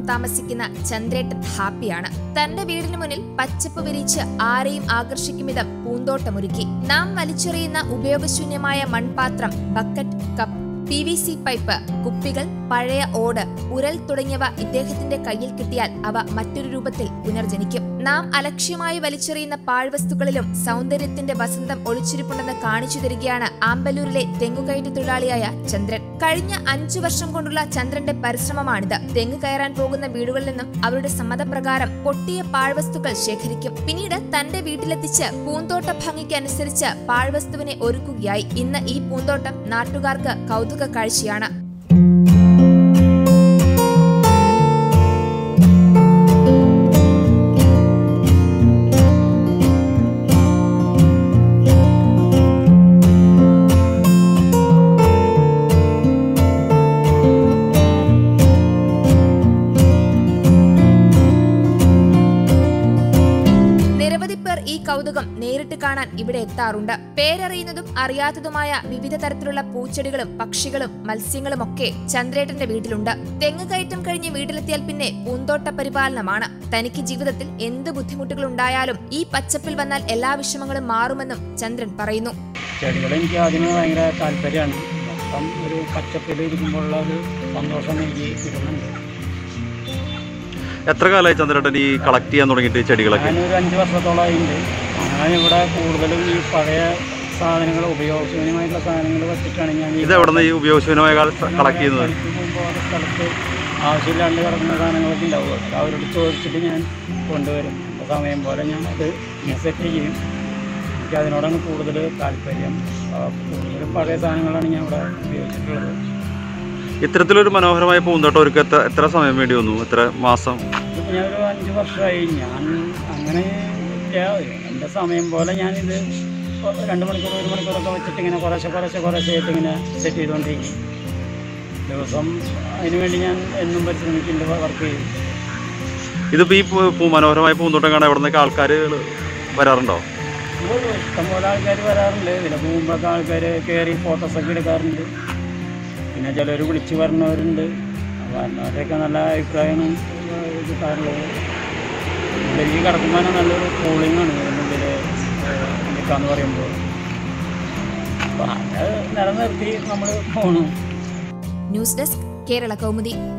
താമസിക്കുന്ന ചന്ദ്രേട്ടൻ ഹാപ്പിയാണ് തന്റെ വീടിന് മുന്നിൽ പച്ചപ്പ് വിരിച്ച് ആരെയും ആകർഷിക്കും വിധം പൂന്തോട്ടമൊരുക്കി നാം വലിച്ചെറിയുന്ന ഉപയോഗശൂന്യമായ മൺപാത്രം bucket cup P V C pipe കുപ്പികൾ പഴയ ഓട് ഉരൽ തുടങ്ങിയവ ഇദ്ദേഹത്തിന്റെ കയ്യിൽ കിട്ടിയാൽ അവ മറ്റൊരു രൂപത്തിൽ പുനർജനിക്കും നാം അലക്ഷ്യമായി വലിച്ചെറിയുന്ന പാഴ്വസ്തുക്കളിലും സൗന്ദര്യത്തിന്റെ വസന്തം ഒളിച്ചിരിപ്പുണ്ടെന്ന് കാണിച്ചു തരികയാണ് ആമ്പല്ലൂരിലെ തെങ്ങുകയറ്റ തൊഴിലാളിയായ ചന്ദ്രൻ കഴിഞ്ഞ അഞ്ചു വർഷം കൊണ്ടുള്ള ചന്ദ്രന്റെ പരിശ്രമമാണിത് തെങ്ങ് കയറാൻ പോകുന്ന വീടുകളിൽ നിന്നും അവരുടെ സമ്മതപ്രകാരം പൊട്ടിയ പാഴ്വസ്തുക്കൾ ശേഖരിക്കും പിന്നീട് തന്റെ വീട്ടിലെത്തിച്ച് പൂന്തോട്ട ഭംഗിക്ക് അനുസരിച്ച് പാഴ്വസ്തുവിനെ ഒരുക്കുകയായി ഇന്ന് ഈ പൂന്തോട്ടം നാട്ടുകാർക്ക് കൗതുക കാഴ്ചയാണ് നിരവധി പേർ ഈ കൗതുകം നേരിട്ട് കാണാൻ ഇവിടെ എത്താറുണ്ട് പേരറിയുന്നതും അറിയാത്തതുമായ വിവിധ തരത്തിലുള്ള പൂച്ചെടികളും പക്ഷികളും മത്സ്യങ്ങളും ഒക്കെ ചന്ദ്രേട്ടന്റെ വീട്ടിലുണ്ട് തെങ്ങ് കയറ്റം കഴിഞ്ഞ് വീട്ടിലെത്തിയാൽ പിന്നെ പൂന്തോട്ട പരിപാലനമാണ് തനിക്ക് ജീവിതത്തിൽ എന്ത് ബുദ്ധിമുട്ടുകൾ ഉണ്ടായാലും ഈ പച്ചപ്പിൽ വന്നാൽ എല്ലാ വിഷമങ്ങളും മാറുമെന്നും ചന്ദ്രൻ പറയുന്നു ചെടികൾ എനിക്ക് ആദ്യമേ ഭയങ്കര താല്പര്യമാണ് മൊത്തം ഒരു പച്ചപ്പിൽ ഇരിക്കുമ്പോഴുള്ള ഒരു സന്തോഷം എനിക്ക് കിട്ടുന്നുണ്ട് എത്ര കാലമായി ചന്ദ്രേട്ടൻ ഈ കളക്ട് ചെയ്യാൻ തുടങ്ങിയിട്ട് ഈ ചെടികളൊക്കെ ഞാനൊരു അഞ്ച് വർഷത്തോളമായിട്ടുണ്ട് അങ്ങനെ ഇവിടെ കൂടുതലും ഈ പഴയ സാധനങ്ങൾ ഉപയോഗശൂന്യമായിട്ടുള്ള സാധനങ്ങൾ വെച്ചിട്ടാണ് ഞാൻ ഇത് എവിടെ നിന്ന് ഈ ഉപയോഗശൂന്യമായ കളക്ട് ചെയ്യുന്നത് സ്ഥലത്ത് പോകുമ്പോൾ ഓരോ സ്ഥലത്ത് ആവശ്യമില്ലാണ്ട് കിടക്കുന്ന സാധനങ്ങളൊക്കെ ഉണ്ടാവും അതൊക്കെ അവരോട് ചോദിച്ചിട്ട് ഞാൻ കൊണ്ടുവരും എൻ്റെ സമയം പോലെ ഞാൻ അത് സെറ്റ് ചെയ്യും എനിക്ക് അതിനോടാണ് കൂടുതൽ താല്പര്യം ആ, കൂടുതലും പഴയ സാധനങ്ങളാണ് ഞാൻ ഇവിടെ ഉപയോഗിച്ചിട്ടുള്ളത് ഇത്തരത്തിലൊരു മനോഹരമായ പൂന്തോട്ടം ഒരുക്കം എത്ര എത്ര സമയം വേണ്ടി വന്നു എത്ര മാസം ഇപ്പം ഞാനൊരു അഞ്ച് വർഷമായി ഞാൻ അങ്ങനെ ഇല്ല. എൻ്റെ സമയം പോലെ ഞാനിത് ഇപ്പൊ രണ്ട് മണിക്കൂർ ഒരു മണിക്കൂറൊക്കെ വെച്ചിട്ട് ഇങ്ങനെ കുറേശ്ശെ കുറേശ്ശെ കുറേശ്ശെ ആയിട്ട് ഇങ്ങനെ സെറ്റ് ചെയ്തുകൊണ്ടിരിക്കും ദിവസം അതിനുവേണ്ടി ഞാൻ എന്നും പരിശ്രമിക്കുന്നുണ്ട് വർക്ക് ചെയ്യും ഇതിപ്പോൾ ഈ പൂ- പൂ മനോഹരമായ പൂന്തോട്ടം കാണാൻ എവിടെ നിന്നൊക്കെ ആൾക്കാർ വരാറുണ്ടോ ഇപ്പോൾ ഇഷ്ടംപോലെ ആൾക്കാർ വരാറുണ്ട് ഇതിലെ പോകുമ്പോഴൊക്കെ ആൾക്കാർ കയറി ഫോട്ടോസൊക്കെ എടുക്കാറുണ്ട് പിന്നെ ചിലർ വിളിച്ച് വരുന്നവരുണ്ട് അപ്പോൾ വരുന്നവരുടെയൊക്കെ നല്ല അഭിപ്രായമാണ് കിട്ടാറുള്ളത് ഇതിലേക്ക് കിടക്കുമ്പോൾ തന്നെ നല്ലൊരു കൂളിംഗാണ് ഇതിനുള്ളിൽ നിൽക്കാന്ന് പറയുമ്പോൾ അപ്പോൾ അത് നിലനിർത്തി നമ്മൾ പോകണം ന്യൂസ് ഡെസ്ക് കേരള കൗമുദി